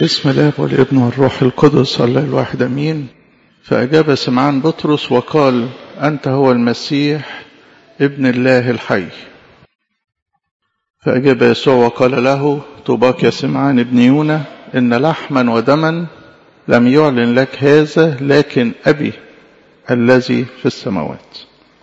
بسم الله والابن والروح القدس الله الواحد امين فاجاب سمعان بطرس وقال انت هو المسيح ابن الله الحي فاجاب يسوع وقال له طوباك يا سمعان ابن يونا ان لحما ودما لم يعلن لك هذا لكن ابي الذي في السماوات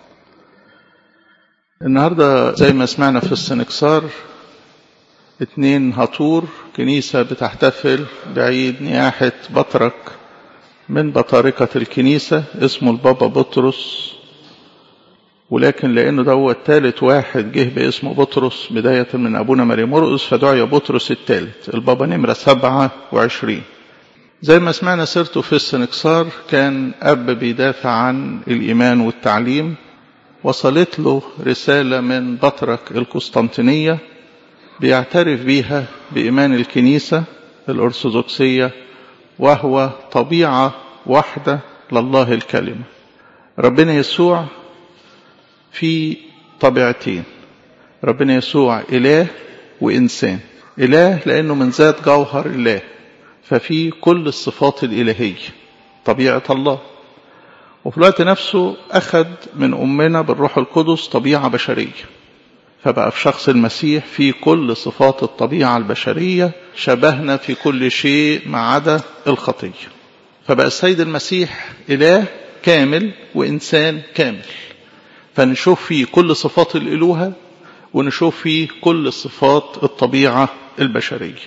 النهارده زي ما سمعنا في السنكسار اتنين هطور كنيسة بتحتفل بعيد نياحة بطرك من بطاركة الكنيسة اسمه البابا بطرس ولكن لأنه دوت تالت واحد جه باسمه بطرس بداية من أبونا ماري مرقس فدعي بطرس التالت البابا نمرة سبعة وعشرين زي ما سمعنا سيرته في السنكسار كان أب بيدافع عن الإيمان والتعليم وصلت له رسالة من بطرك القسطنطينية بيعترف بيها بإيمان الكنيسة الأرثوذكسية وهو طبيعة واحدة لله الكلمة ربنا يسوع في طبيعتين ربنا يسوع إله وإنسان إله لأنه من ذات جوهر الله ففي كل الصفات الإلهية طبيعة الله وفي الوقت نفسه أخذ من أمنا بالروح القدس طبيعة بشرية فبقى في شخص المسيح في كل صفات الطبيعة البشرية شبهنا في كل شيء ما عدا الخطية فبقى السيد المسيح إله كامل وإنسان كامل فنشوف فيه كل صفات الإلوهة ونشوف فيه كل صفات الطبيعة البشرية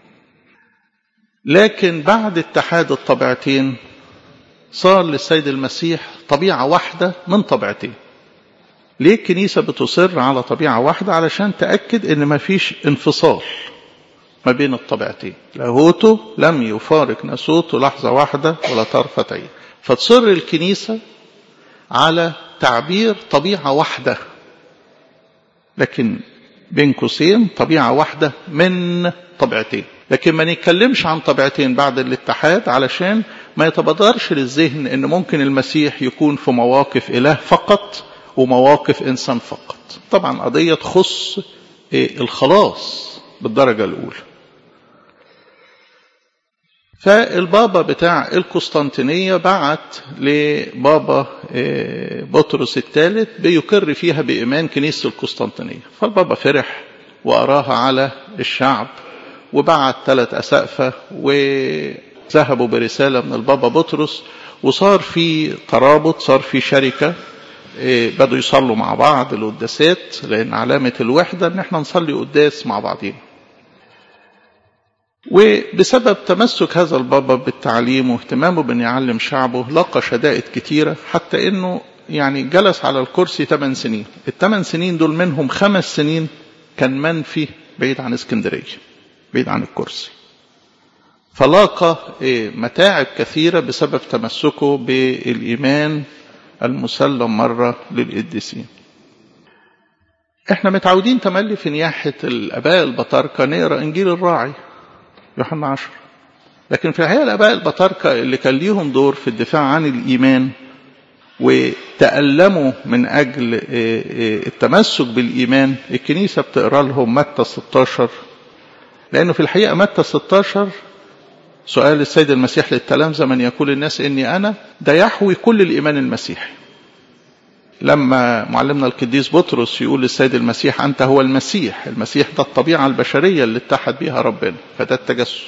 لكن بعد اتحاد الطبيعتين صار للسيد المسيح طبيعة واحدة من طبيعتين ليه الكنيسة بتصر على طبيعة واحدة علشان تأكد ان ما فيش انفصال ما بين الطبيعتين لاهوته لم يفارق ناسوته لحظة واحدة ولا طرفة عين فتصر الكنيسة على تعبير طبيعة واحدة لكن بين قوسين طبيعة واحدة من طبيعتين لكن ما نتكلمش عن طبيعتين بعد الاتحاد علشان ما يتبادرش للذهن ان ممكن المسيح يكون في مواقف اله فقط ومواقف إنسان فقط طبعا قضية تخص الخلاص بالدرجة الأولى فالبابا بتاع القسطنطينية بعت لبابا بطرس الثالث بيقر فيها بإيمان كنيسة القسطنطينية فالبابا فرح وأراها على الشعب وبعت ثلاث أسقفة وذهبوا برسالة من البابا بطرس وصار في ترابط صار في شركة بدوا يصلوا مع بعض القداسات لان علامه الوحده ان احنا نصلي قداس مع بعضين وبسبب تمسك هذا البابا بالتعليم واهتمامه بان يعلم شعبه لقى شدائد كتيره حتى انه يعني جلس على الكرسي 8 سنين الثمان سنين دول منهم خمس سنين كان منفي بعيد عن اسكندريه بعيد عن الكرسي فلاقى متاعب كثيره بسبب تمسكه بالايمان المسلم مرة للقديسين احنا متعودين تملي في نياحة الاباء البطاركة نقرا انجيل الراعي يوحنا عشر لكن في الحقيقة الاباء البطاركة اللي كان ليهم دور في الدفاع عن الايمان وتألموا من اجل التمسك بالايمان الكنيسة بتقرا لهم متى 16 لانه في الحقيقة متى 16 سؤال السيد المسيح للتلامذة من يقول الناس إني أنا ده يحوي كل الإيمان المسيحي لما معلمنا القديس بطرس يقول للسيد المسيح أنت هو المسيح المسيح ده الطبيعة البشرية اللي اتحد بها ربنا فده التجسد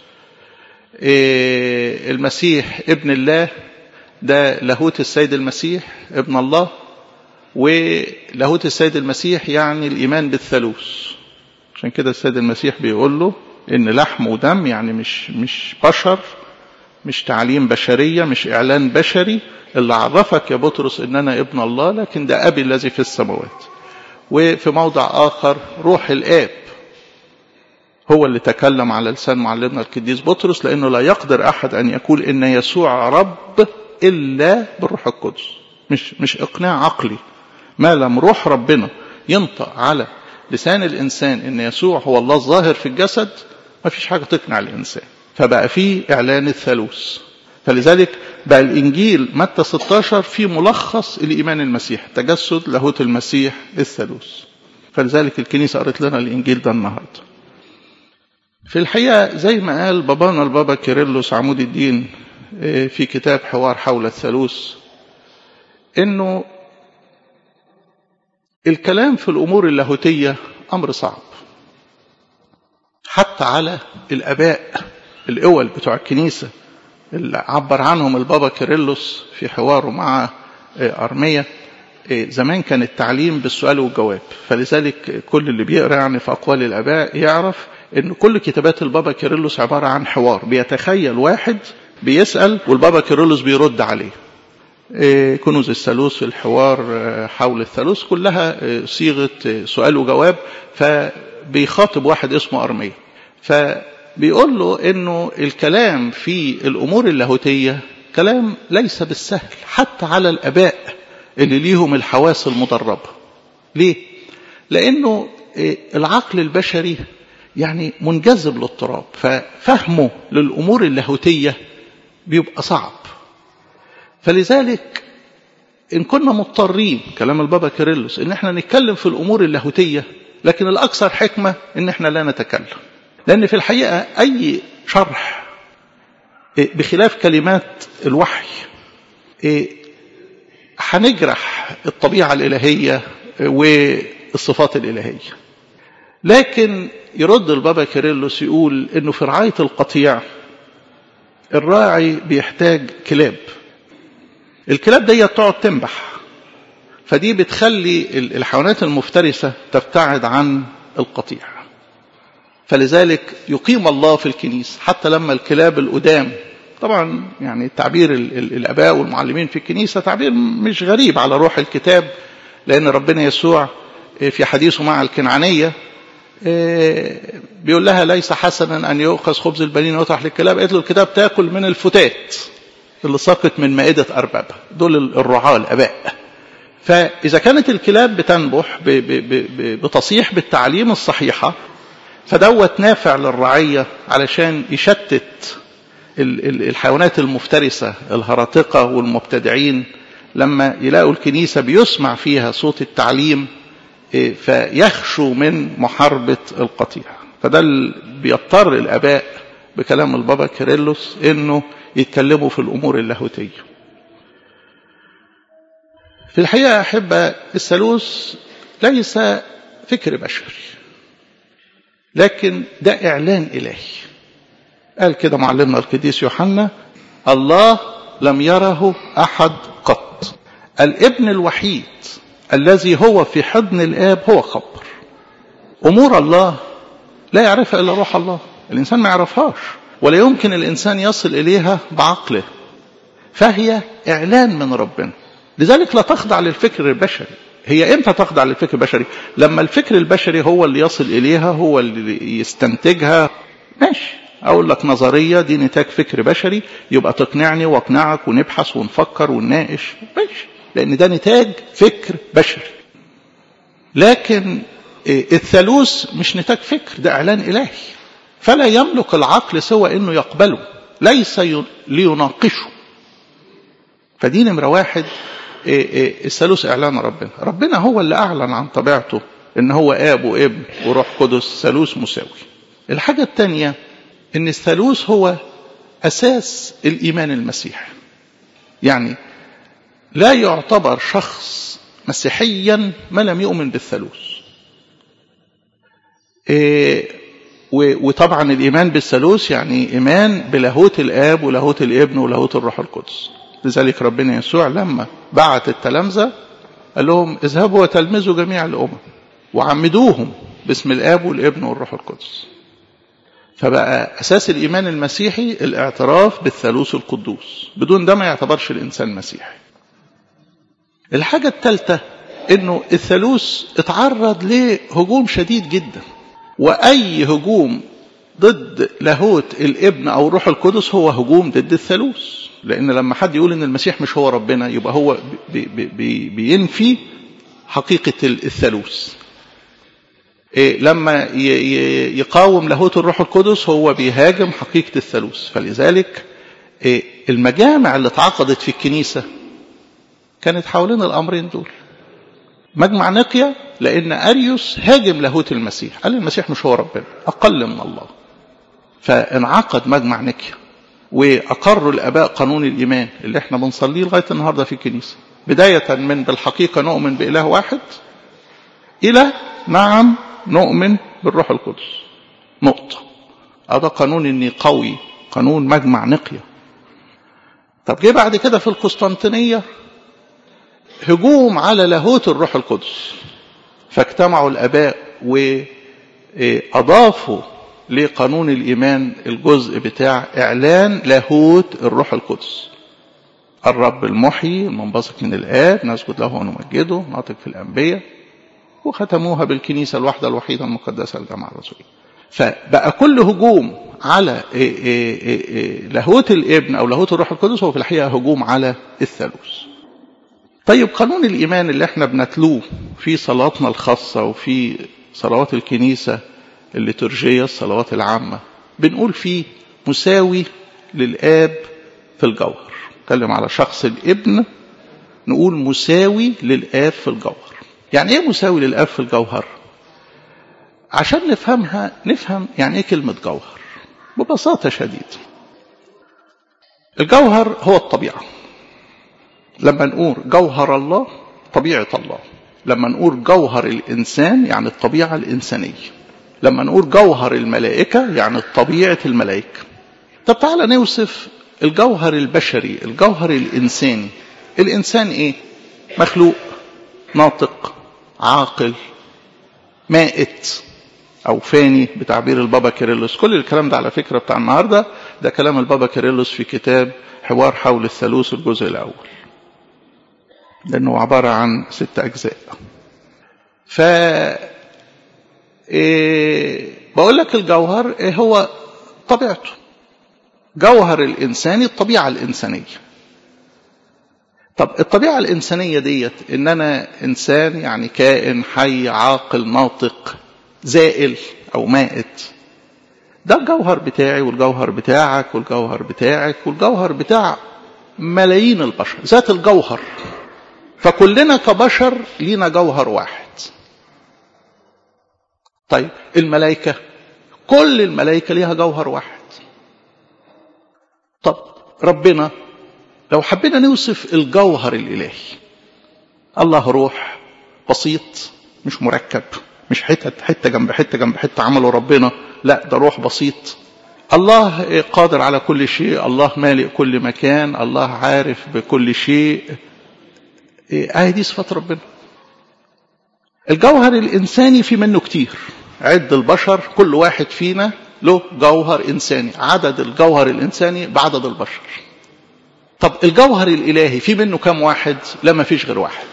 إيه المسيح ابن الله ده لاهوت السيد المسيح ابن الله ولاهوت السيد المسيح يعني الإيمان بالثالوث عشان كده السيد المسيح بيقول له ان لحم ودم يعني مش مش بشر مش تعليم بشرية مش إعلان بشري اللي عرفك يا بطرس إن أنا ابن الله لكن ده أبي الذي في السماوات وفي موضع آخر روح الآب هو اللي تكلم على لسان معلمنا القديس بطرس لأنه لا يقدر أحد أن يقول إن يسوع رب إلا بالروح القدس مش مش إقناع عقلي ما لم روح ربنا ينطق على لسان الإنسان إن يسوع هو الله الظاهر في الجسد ما فيش حاجة تقنع الإنسان فبقى فيه إعلان الثالوث فلذلك بقى الإنجيل متى 16 فيه ملخص الإيمان المسيح تجسد لاهوت المسيح الثالوث فلذلك الكنيسة قرت لنا الإنجيل ده النهاردة في الحقيقة زي ما قال بابانا البابا كيرلس عمود الدين في كتاب حوار حول الثالوث انه الكلام في الامور اللاهوتية امر صعب حتى على الاباء الاول بتوع الكنيسة اللي عبر عنهم البابا كيرلس في حواره مع ارمية زمان كان التعليم بالسؤال والجواب فلذلك كل اللي بيقرا يعني في اقوال الاباء يعرف ان كل كتابات البابا كيرلس عباره عن حوار بيتخيل واحد بيسال والبابا كيرلس بيرد عليه كنوز الثالوث في الحوار حول الثالوث كلها صيغه سؤال وجواب فبيخاطب واحد اسمه ارميه فبيقول له انه الكلام في الامور اللاهوتيه كلام ليس بالسهل حتى على الاباء اللي ليهم الحواس المدربه ليه لانه العقل البشري يعني منجذب للتراب ففهمه للامور اللاهوتيه بيبقى صعب فلذلك ان كنا مضطرين كلام البابا كيرلس ان احنا نتكلم في الامور اللاهوتيه لكن الاكثر حكمه ان احنا لا نتكلم لان في الحقيقه اي شرح بخلاف كلمات الوحي هنجرح الطبيعه الالهيه والصفات الالهيه لكن يرد البابا كيرلس يقول انه في رعايه القطيع الراعي بيحتاج كلاب الكلاب دي تقعد تنبح فدي بتخلي الحيوانات المفترسه تبتعد عن القطيع فلذلك يقيم الله في الكنيسه حتى لما الكلاب القدام طبعا يعني تعبير الاباء والمعلمين في الكنيسه تعبير مش غريب على روح الكتاب لان ربنا يسوع في حديثه مع الكنعانيه بيقول لها ليس حسنا ان يؤخذ خبز البنين ويطرح للكلاب قالت له الكلاب تاكل من الفتات اللي ساقط من مائده اربابها دول الرعاه الاباء فاذا كانت الكلاب بتنبح بتصيح بالتعليم الصحيحه فدوت نافع للرعيه علشان يشتت الحيوانات المفترسه الهراطقه والمبتدعين لما يلاقوا الكنيسه بيسمع فيها صوت التعليم فيخشوا من محاربة القطيع فده بيضطر الآباء بكلام البابا كيرلس إنه يتكلموا في الأمور اللاهوتية في الحقيقة أحب الثالوث ليس فكر بشري لكن ده إعلان إلهي قال كده معلمنا القديس يوحنا الله لم يره أحد قط الابن الوحيد الذي هو في حضن الآب هو خبر أمور الله لا يعرفها إلا روح الله الإنسان ما يعرفهاش ولا يمكن الإنسان يصل إليها بعقله فهي إعلان من ربنا لذلك لا تخضع للفكر البشري هي امتى تخضع للفكر البشري لما الفكر البشري هو اللي يصل إليها هو اللي يستنتجها ماشي أقول لك نظرية دي نتاج فكر بشري يبقى تقنعني واقنعك ونبحث ونفكر ونناقش ماشي لأن ده نتاج فكر بشري لكن الثالوث مش نتاج فكر ده إعلان إلهي فلا يملك العقل سوى أنه يقبله ليس ليناقشه فدي نمرة واحد الثالوث إعلان ربنا ربنا هو اللي أعلن عن طبيعته إن هو آب وابن وروح قدس ثالوث مساوي الحاجة الثانية إن الثالوث هو أساس الإيمان المسيحي يعني لا يعتبر شخص مسيحيا ما لم يؤمن بالثالوث إيه وطبعا الإيمان بالثالوث يعني إيمان بلاهوت الآب ولاهوت الابن ولاهوت الروح القدس لذلك ربنا يسوع لما بعت التلامذة قال لهم اذهبوا وتلمذوا جميع الأمم وعمدوهم باسم الآب والابن والروح القدس فبقى أساس الإيمان المسيحي الاعتراف بالثالوث القدوس بدون ده ما يعتبرش الإنسان مسيحي الحاجة الثالثة انه الثالوث اتعرض لهجوم شديد جدا واي هجوم ضد لاهوت الابن او الروح القدس هو هجوم ضد الثالوث لان لما حد يقول ان المسيح مش هو ربنا يبقى هو بي بي بي بينفي حقيقة الثالوث إيه لما يقاوم لاهوت الروح القدس هو بيهاجم حقيقة الثالوث فلذلك إيه المجامع اللي اتعقدت في الكنيسة كانت حوالين الأمرين دول مجمع نقيا لأن أريوس هاجم لاهوت المسيح قال المسيح مش هو ربنا أقل من الله فانعقد مجمع نكيا وأقروا الآباء قانون الإيمان اللي احنا بنصليه لغاية النهاردة في الكنيسة بداية من بالحقيقة نؤمن بإله واحد إلى نعم نؤمن بالروح القدس نقطة هذا قانون النقوي قانون مجمع نقية طب جه بعد كده في القسطنطينية هجوم على لاهوت الروح القدس فاجتمعوا الآباء وأضافوا لقانون الإيمان الجزء بتاع إعلان لاهوت الروح القدس الرب المحيي المنبثق من الآب نسجد له ونمجده ناطق في الأنبياء وختموها بالكنيسة الواحدة الوحيدة المقدسة الجامعة الرسولية فبقى كل هجوم على لاهوت الابن أو لاهوت الروح القدس هو في الحقيقة هجوم على الثالوث طيب قانون الإيمان اللي احنا بنتلوه في صلاتنا الخاصة وفي صلوات الكنيسة الليتورجية الصلوات العامة بنقول فيه مساوي للآب في الجوهر نتكلم على شخص الابن نقول مساوي للآب في الجوهر يعني ايه مساوي للآب في الجوهر عشان نفهمها نفهم يعني ايه كلمة جوهر ببساطة شديدة الجوهر هو الطبيعة لما نقول جوهر الله طبيعة الله لما نقول جوهر الإنسان يعني الطبيعة الإنسانية لما نقول جوهر الملائكة يعني طبيعة الملائكة طب تعالى نوصف الجوهر البشري الجوهر الإنساني الإنسان إيه مخلوق ناطق عاقل مائت أو فاني بتعبير البابا كيرلس كل الكلام ده على فكرة بتاع النهاردة ده كلام البابا كيرلس في كتاب حوار حول الثالوث الجزء الأول لأنه عبارة عن ست أجزاء ف إيه بقول لك الجوهر إيه هو طبيعته جوهر الإنساني الطبيعة الإنسانية طب الطبيعة الإنسانية ديت إن أنا إنسان يعني كائن حي عاقل ناطق زائل أو مائت ده الجوهر بتاعي والجوهر بتاعك والجوهر بتاعك والجوهر بتاع ملايين البشر ذات الجوهر فكلنا كبشر لينا جوهر واحد طيب الملائكة كل الملائكة ليها جوهر واحد طب ربنا لو حبينا نوصف الجوهر الإلهي الله روح بسيط مش مركب مش حتة حتة جنب حتة جنب حتة عمله ربنا لا ده روح بسيط الله قادر على كل شيء الله مالئ كل مكان الله عارف بكل شيء ايه دي صفات ربنا الجوهر الإنساني في منه كتير عد البشر كل واحد فينا له جوهر إنساني عدد الجوهر الإنساني بعدد البشر طب الجوهر الإلهي في منه كم واحد لا ما فيش غير واحد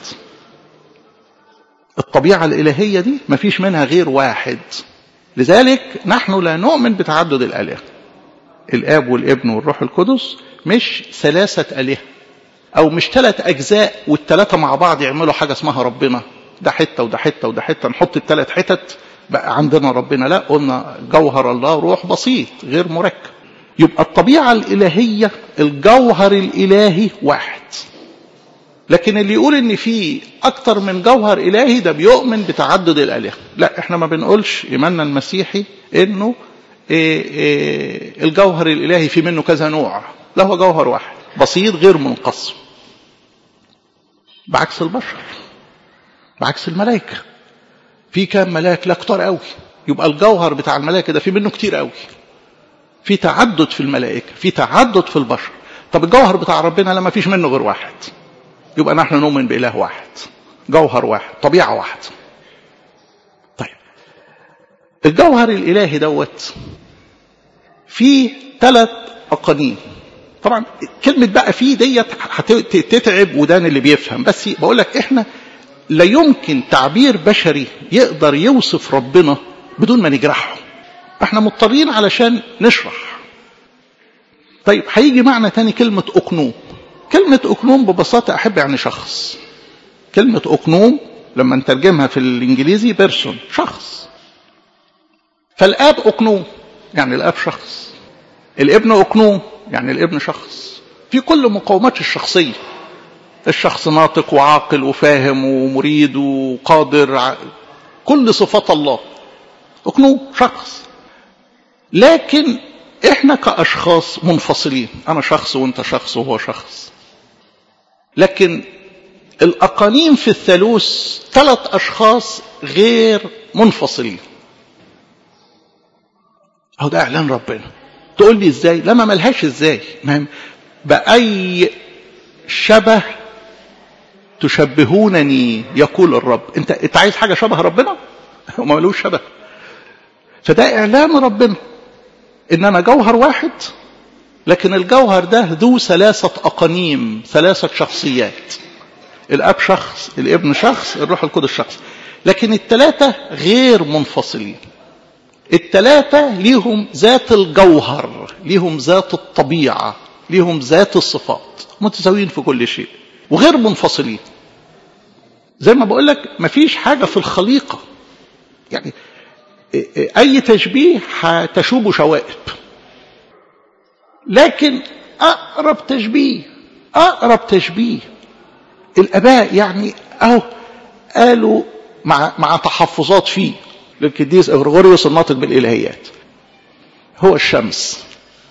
الطبيعة الإلهية دي ما فيش منها غير واحد لذلك نحن لا نؤمن بتعدد الآلهة الآب والابن والروح القدس مش ثلاثة آلهة أو مش ثلاث أجزاء والثلاثة مع بعض يعملوا حاجة اسمها ربنا ده حتة وده حتة وده حتة نحط الثلاث حتت بقى عندنا ربنا لا قلنا جوهر الله روح بسيط غير مركب يبقى الطبيعة الإلهية الجوهر الإلهي واحد لكن اللي يقول ان في اكتر من جوهر الهي ده بيؤمن بتعدد الالهه لا احنا ما بنقولش ايماننا المسيحي انه إيه إيه الجوهر الالهي في منه كذا نوع لا هو جوهر واحد بسيط غير منقسم بعكس البشر بعكس الملائكه في كام ملاك لا كتار قوي يبقى الجوهر بتاع الملائكه ده في منه كتير قوي في تعدد في الملائكه في تعدد في البشر طب الجوهر بتاع ربنا لا ما فيش منه غير واحد يبقى نحن نؤمن بإله واحد جوهر واحد طبيعة واحدة طيب الجوهر الإلهي دوت فيه ثلاث أقانيم طبعا كلمة بقى فيه ديت هتتعب ودان اللي بيفهم بس بقول لك احنا لا يمكن تعبير بشري يقدر يوصف ربنا بدون ما نجرحه احنا مضطرين علشان نشرح طيب هيجي معنى تاني كلمة أقنوم كلمة أقنوم ببساطة أحب يعني شخص كلمة أقنوم لما نترجمها في الإنجليزي بيرسون شخص فالآب أقنوم يعني الآب شخص الابن أقنوم يعني الابن شخص في كل مقومات الشخصية الشخص ناطق وعاقل وفاهم ومريد وقادر كل صفات الله أقنوم شخص لكن احنا كاشخاص منفصلين انا شخص وانت شخص وهو شخص لكن الاقانيم في الثالوث ثلاث اشخاص غير منفصلين اهو ده اعلان ربنا تقول لي ازاي لما ملهاش ازاي ما باي شبه تشبهونني يقول الرب انت انت عايز حاجه شبه ربنا هو ملوش شبه فده اعلان ربنا ان انا جوهر واحد لكن الجوهر ده ذو ثلاثة أقانيم ثلاثة شخصيات الأب شخص الابن شخص الروح القدس شخص لكن الثلاثة غير منفصلين الثلاثة ليهم ذات الجوهر ليهم ذات الطبيعة ليهم ذات الصفات متساويين في كل شيء وغير منفصلين زي ما بقول لك مفيش حاجة في الخليقة يعني أي تشبيه هتشوب شوائب لكن أقرب تشبيه أقرب تشبيه الآباء يعني أهو قالوا مع مع تحفظات فيه للقديس غريغوريوس الناطق بالإلهيات هو الشمس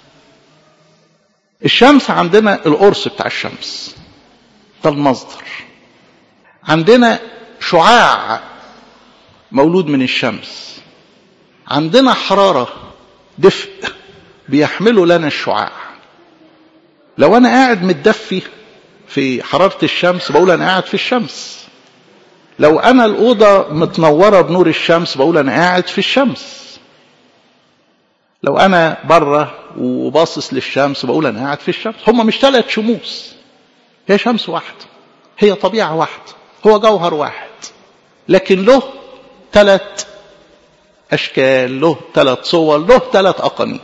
الشمس عندنا القرص بتاع الشمس ده المصدر عندنا شعاع مولود من الشمس عندنا حرارة دفء بيحملوا لنا الشعاع لو أنا قاعد متدفي في حرارة الشمس بقول أنا قاعد في الشمس لو أنا الأوضة متنورة بنور الشمس بقول أنا قاعد في الشمس لو أنا بره وباصص للشمس بقول أنا قاعد في الشمس هم مش ثلاث شموس هي شمس واحدة هي طبيعة واحدة هو جوهر واحد لكن له ثلاث أشكال له ثلاث صور له ثلاث أقانيم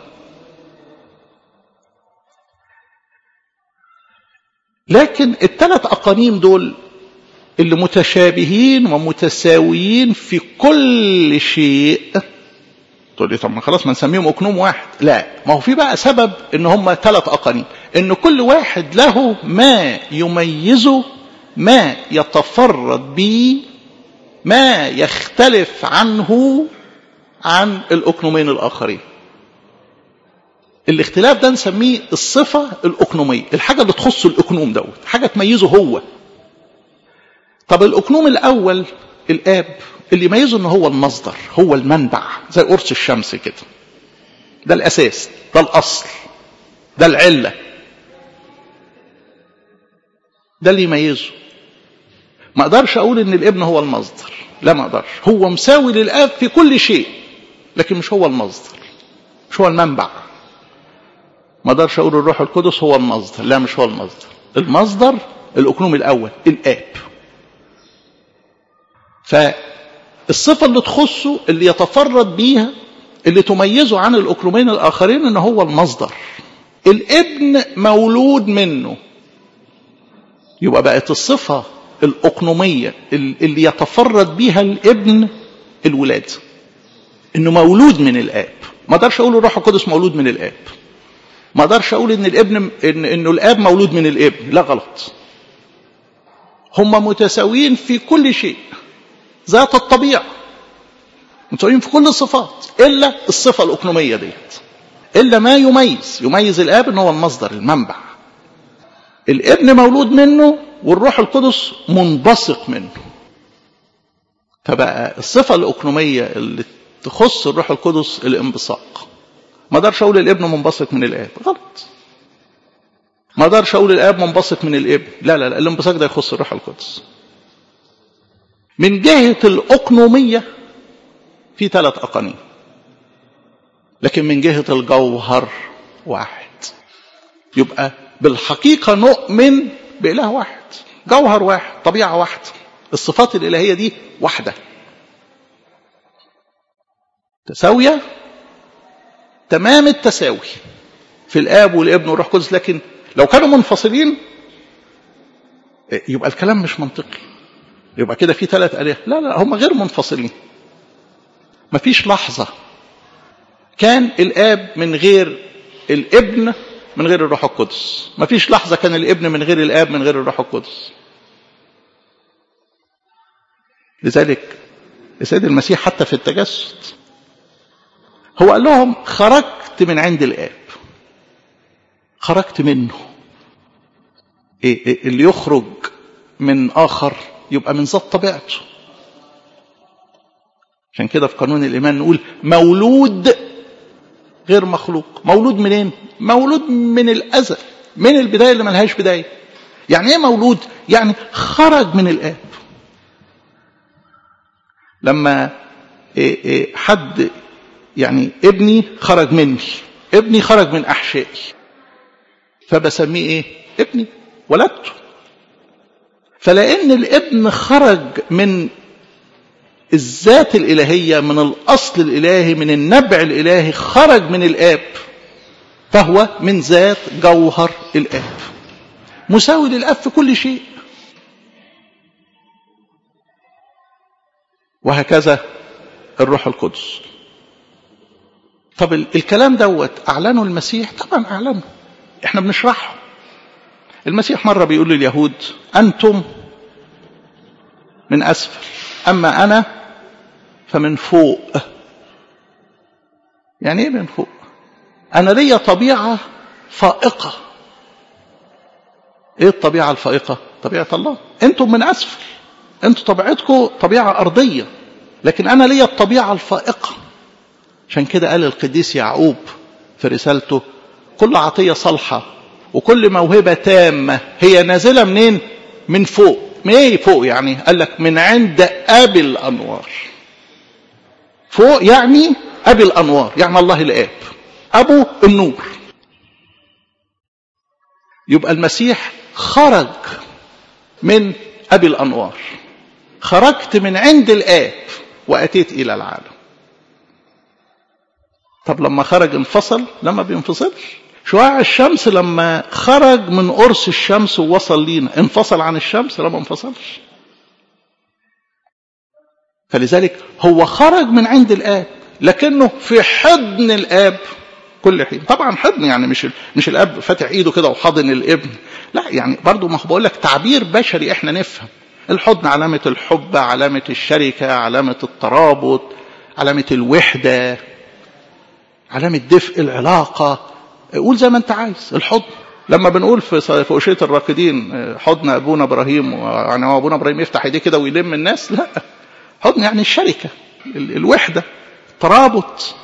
لكن الثلاث أقانيم دول اللي متشابهين ومتساويين في كل شيء تقول لي طب ما خلاص ما نسميهم أقنوم واحد لا ما هو في بقى سبب ان هم ثلاث أقانيم ان كل واحد له ما يميزه ما يتفرد به ما يختلف عنه عن الأقنومين الآخرين الاختلاف ده نسميه الصفة الأقنومية الحاجة اللي تخص الأقنوم دوت حاجة تميزه هو طب الأقنوم الأول الآب اللي يميزه ان هو المصدر هو المنبع زي قرص الشمس كده ده الأساس ده الأصل ده العلة ده اللي يميزه ما اقدرش اقول ان الابن هو المصدر لا ما اقدرش هو مساوي للاب في كل شيء لكن مش هو المصدر مش هو المنبع ما اقدرش اقول الروح القدس هو المصدر لا مش هو المصدر المصدر الاقنوم الاول الاب فالصفة اللي تخصه اللي يتفرد بيها اللي تميزه عن الاقنومين الاخرين ان هو المصدر الابن مولود منه يبقى بقت الصفة الأقنومية اللي يتفرد بها الابن الولادة انه مولود من الاب ما اقدرش اقول الروح القدس مولود من الاب ما اقدرش اقول ان الابن إن انه الاب مولود من الابن لا غلط هم متساويين في كل شيء ذات الطبيعة متساويين في كل الصفات الا الصفة الاقنومية ديت الا ما يميز يميز الاب ان هو المصدر المنبع الابن مولود منه والروح القدس منبثق منه فبقى الصفة الأقنومية اللي تخص الروح القدس الانبثاق ما اقدرش اقول الابن منبثق من الاب غلط ما اقدرش اقول الاب منبثق من الابن لا لا لا الانبثاق ده يخص الروح القدس من جهة الأقنومية في ثلاث أقانيم لكن من جهة الجوهر واحد يبقى بالحقيقة نؤمن بإله واحد جوهر واحد طبيعة واحدة الصفات الإلهية دي واحدة تساوية تمام التساوي في الآب والابن والروح القدس لكن لو كانوا منفصلين يبقى الكلام مش منطقي يبقى كده في ثلاث آلهة لا لا هم غير منفصلين مفيش لحظة كان الآب من غير الابن من غير الروح القدس مفيش لحظة كان الابن من غير الآب من غير الروح القدس لذلك السيد المسيح حتى في التجسد هو قال لهم خرجت خرجت من عند الآب خرجت منه إيه إيه اللي يخرج من آخر يبقى من ذات طبيعته عشان كده في قانون الإيمان نقول مولود غير مخلوق مولود منين مولود من الأزل من البداية اللي ملهاش بداية يعني ايه مولود يعني خرج من الآب لما إيه إيه حد يعني ابني خرج مني ابني خرج من أحشائي فبسميه ايه ابني ولدته فلأن الابن خرج من الذات الإلهية من الأصل الإلهي من النبع الإلهي خرج من الآب فهو من ذات جوهر الآب مساوي للآب في كل شيء وهكذا الروح القدس طب الكلام دوت أعلنه المسيح طبعا أعلنه احنا بنشرحه المسيح مرة بيقول لليهود أنتم من أسفل أما أنا فمن فوق يعني إيه من فوق أنا ليا طبيعة فائقة إيه الطبيعة الفائقة طبيعة الله أنتم من أسفل أنتم طبيعتكم طبيعة أرضية لكن أنا ليا الطبيعة الفائقة عشان كده قال القديس يعقوب في رسالته كل عطية صالحة وكل موهبة تامة هي نازلة منين من فوق من ايه فوق يعني قال لك من عند ابي الانوار فوق يعني ابي الانوار يعني الله الاب ابو النور يبقى المسيح خرج من ابي الانوار خرجت من عند الاب واتيت الى العالم طب لما خرج انفصل لما بينفصلش شعاع الشمس لما خرج من قرص الشمس ووصل لينا انفصل عن الشمس لا ما انفصلش فلذلك هو خرج من عند الاب لكنه في حضن الاب كل حين طبعا حضن يعني مش مش الاب فاتح ايده كده وحاضن الابن لا يعني برضه ما هو بقول لك تعبير بشري احنا نفهم الحضن علامه الحب علامه الشركه علامه الترابط علامه الوحده علامه دفء العلاقه قول زي ما انت عايز الحضن لما بنقول في في أشية الراكدين حضن أبونا إبراهيم يعني هو أبونا إبراهيم يفتح إيديه كده ويلم الناس لا حضن يعني الشركة الوحدة الترابط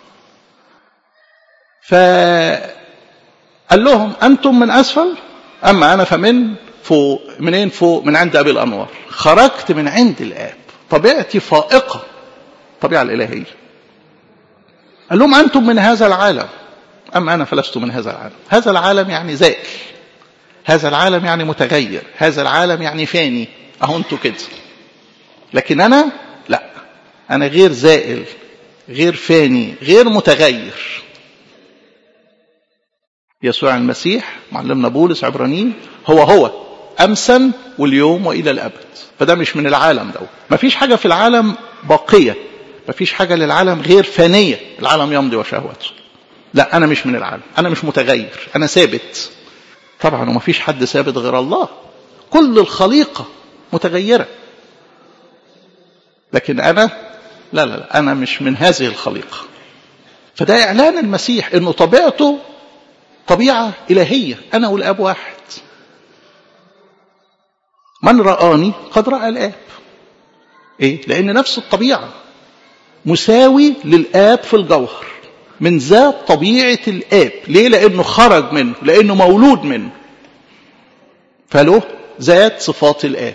فقال لهم أنتم من أسفل أما أنا فمن فوق منين فوق من عند أبي الأنوار خرجت من عند الآب طبيعتي فائقة الطبيعة الإلهية قال لهم أنتم من هذا العالم أما أنا فلست من هذا العالم هذا العالم يعني زائل هذا العالم يعني متغير هذا العالم يعني فاني أهو أنتوا كده لكن أنا لا أنا غير زائل غير فاني غير متغير يسوع المسيح معلمنا بولس عبرانيين هو هو أمسا واليوم وإلى الأبد فده مش من العالم ده مفيش حاجة في العالم باقية مفيش حاجة للعالم غير فانية العالم يمضي وشهوته لا أنا مش من العالم أنا مش متغير أنا ثابت طبعا وما فيش حد ثابت غير الله كل الخليقة متغيرة لكن أنا لا لا لا أنا مش من هذه الخليقة فده إعلان المسيح إنه طبيعته طبيعة إلهية أنا والآب واحد من رآني قد رأى الآب إيه؟ لأن نفس الطبيعة مساوي للآب في الجوهر من ذات طبيعة الآب ليه لأنه خرج منه لأنه مولود منه فله ذات صفات الآب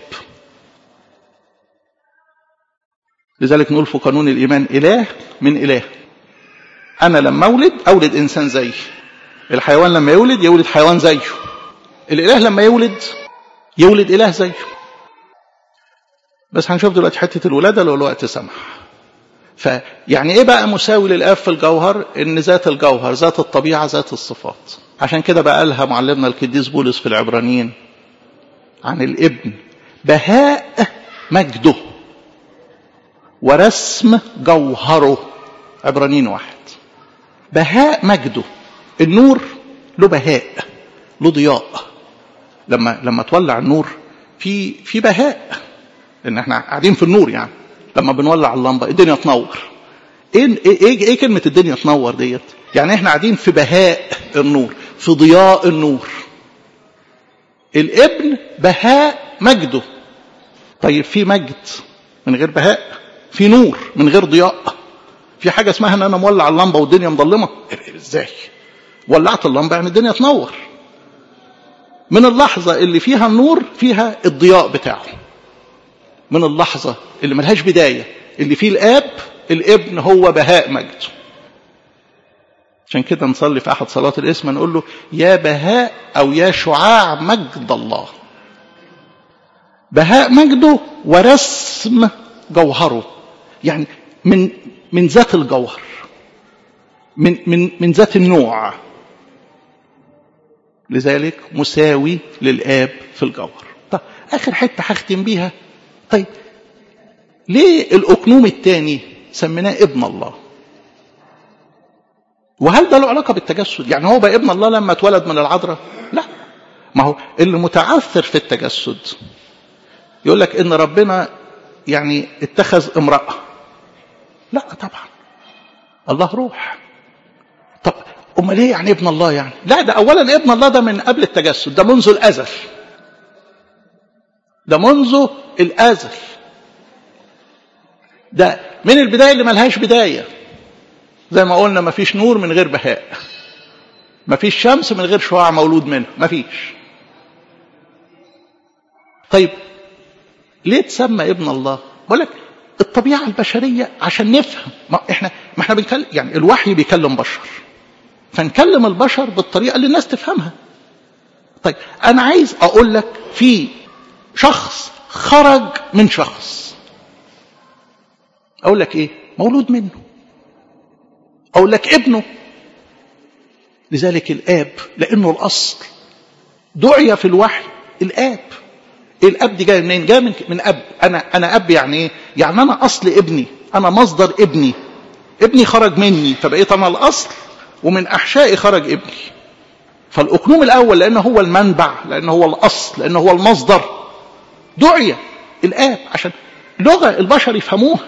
لذلك نقول في قانون الإيمان إله من إله أنا لما أولد أولد إنسان زي الحيوان لما يولد يولد حيوان زيه الإله لما يولد يولد إله زيه بس هنشوف دلوقتي حتة الولادة لو الوقت سمح فيعني ايه بقى مساوي للاب في الجوهر ان ذات الجوهر ذات الطبيعه ذات الصفات عشان كده بقى قالها معلمنا القديس بولس في العبرانيين عن الابن بهاء مجده ورسم جوهره عبرانيين واحد بهاء مجده النور له بهاء له ضياء لما لما تولع النور في في بهاء ان احنا قاعدين في النور يعني لما بنولع اللمبه الدنيا تنور ايه ايه ايه كلمه الدنيا تنور ديت يعني احنا قاعدين في بهاء النور في ضياء النور الابن بهاء مجده طيب في مجد من غير بهاء في نور من غير ضياء في حاجه اسمها ان انا مولع اللمبه والدنيا مظلمه ازاي ولعت اللمبه يعني الدنيا تنور من اللحظه اللي فيها النور فيها الضياء بتاعه من اللحظه اللي ملهاش بدايه اللي فيه الاب الابن هو بهاء مجده عشان كده نصلي في احد صلاه الاسم نقول له يا بهاء او يا شعاع مجد الله بهاء مجده ورسم جوهره يعني من من ذات الجوهر من من من ذات النوع لذلك مساوي للاب في الجوهر طب اخر حته هختم بيها طيب ليه الاقنوم الثاني سميناه ابن الله وهل ده له علاقه بالتجسد يعني هو بقى ابن الله لما اتولد من العذراء لا ما هو اللي متعثر في التجسد يقول لك ان ربنا يعني اتخذ امراه لا طبعا الله روح طب امال ايه يعني ابن الله يعني لا ده اولا ابن الله ده من قبل التجسد ده منذ الازل ده منذ الازل ده من البدايه اللي ملهاش بدايه زي ما قلنا مفيش نور من غير بهاء مفيش شمس من غير شعاع مولود منه مفيش طيب ليه تسمى ابن الله بقول لك الطبيعه البشريه عشان نفهم ما احنا ما احنا بنتكلم يعني الوحي بيكلم بشر فنكلم البشر بالطريقه اللي الناس تفهمها طيب انا عايز اقول لك في شخص خرج من شخص اقول لك ايه مولود منه اقول لك ابنه لذلك الاب لانه الاصل دعي في الوحي الاب الاب دي جايه منين جايه من من اب انا انا اب يعني ايه يعني انا اصل ابني انا مصدر ابني ابني خرج مني فبقيت انا الاصل ومن احشائي خرج ابني فالاقنوم الاول لانه هو المنبع لانه هو الاصل لانه هو المصدر دعي الاب عشان لغه البشر يفهموها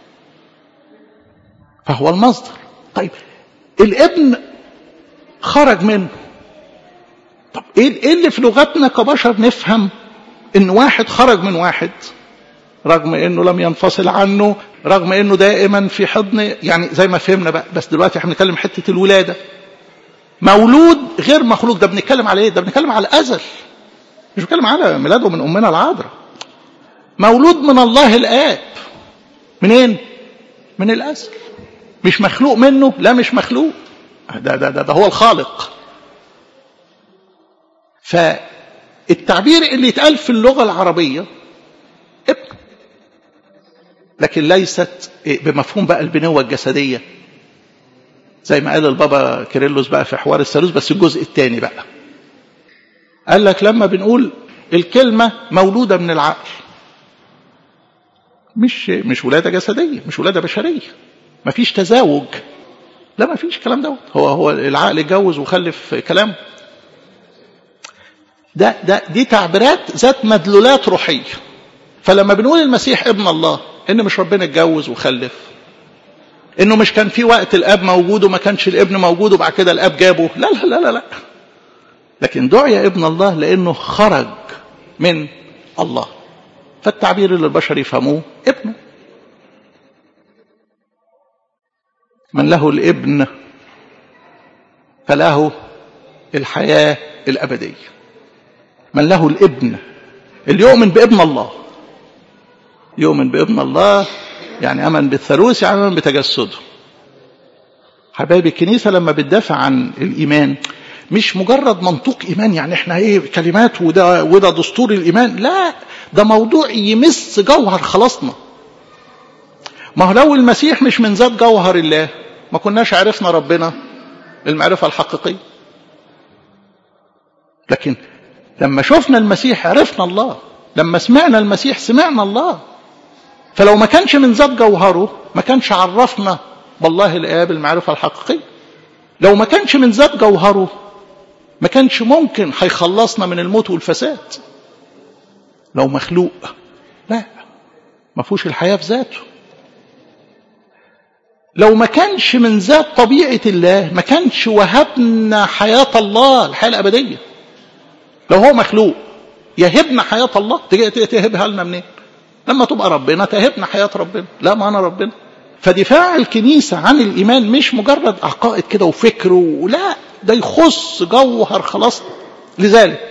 فهو المصدر طيب الابن خرج منه طب ايه اللي في لغتنا كبشر نفهم ان واحد خرج من واحد رغم انه لم ينفصل عنه رغم انه دائما في حضن يعني زي ما فهمنا بقى بس دلوقتي احنا بنتكلم حته الولاده مولود غير مخلوق ده بنتكلم على ايه ده بنتكلم على الازل مش بنتكلم على ميلاده من امنا العذراء مولود من الله الاب منين من الازل مش مخلوق منه لا مش مخلوق ده ده ده, ده هو الخالق فالتعبير اللي يتقال في اللغه العربيه ابن لكن ليست بمفهوم بقى البنوه الجسديه زي ما قال البابا كيرلس بقى في حوار الثالوث بس الجزء الثاني بقى قال لك لما بنقول الكلمه مولوده من العقل مش مش ولاده جسديه مش ولاده بشريه مفيش تزاوج لا مفيش الكلام دوت هو هو العقل اتجوز وخلف كلام ده ده دي تعبيرات ذات مدلولات روحيه فلما بنقول المسيح ابن الله ان مش ربنا اتجوز وخلف انه مش كان في وقت الاب موجود وما كانش الابن موجود وبعد كده الاب جابه لا لا لا لا, لا. لكن دعي ابن الله لانه خرج من الله فالتعبير اللي البشر يفهموه ابنه من له الابن فله الحياة الأبدية من له الابن اللي يؤمن بابن الله يؤمن بابن الله يعني أمن بالثالوث يعني أمن بتجسده حبايبي الكنيسة لما بتدافع عن الإيمان مش مجرد منطوق إيمان يعني احنا ايه كلمات وده, وده دستور الإيمان لا ده موضوع يمس جوهر خلاصنا ما هو لو المسيح مش من ذات جوهر الله ما كناش عرفنا ربنا المعرفة الحقيقية لكن لما شفنا المسيح عرفنا الله لما سمعنا المسيح سمعنا الله فلو ما كانش من ذات جوهره ما كانش عرفنا بالله الآب المعرفة الحقيقية لو ما كانش من ذات جوهره ما كانش ممكن هيخلصنا من الموت والفساد لو مخلوق لا ما فيهوش الحياة في ذاته لو ما كانش من ذات طبيعة الله ما كانش وهبنا حياة الله الحياة الأبدية لو هو مخلوق يهبنا حياة الله تجي تهبها لنا منين لما تبقى ربنا تهبنا حياة ربنا لا ما أنا ربنا فدفاع الكنيسة عن الإيمان مش مجرد عقائد كده وفكر ولا ده يخص جوهر خلاصنا لذلك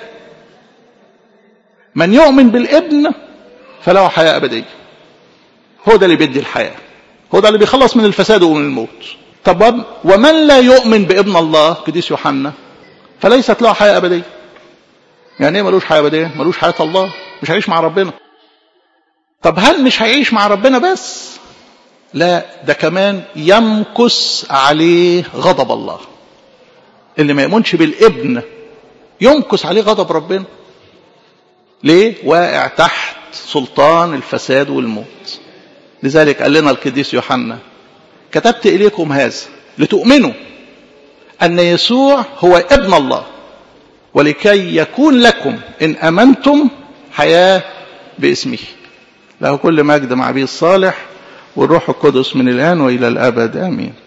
من يؤمن بالابن فله حياة أبدية هو ده اللي بيدي الحياة هو ده اللي بيخلص من الفساد ومن الموت طب ومن لا يؤمن بابن الله قديس يوحنا فليست له حياة أبدية يعني ايه ملوش حياة أبدية ملوش حياة الله مش هيعيش مع ربنا طب هل مش هيعيش مع ربنا بس لا ده كمان يمكس عليه غضب الله اللي ما يؤمنش بالابن يمكس عليه غضب ربنا ليه واقع تحت سلطان الفساد والموت لذلك قال لنا القديس يوحنا كتبت إليكم هذا لتؤمنوا أن يسوع هو ابن الله ولكي يكون لكم إن أمنتم حياة باسمه له كل مجد مع أبي الصالح والروح القدس من الآن وإلى الأبد آمين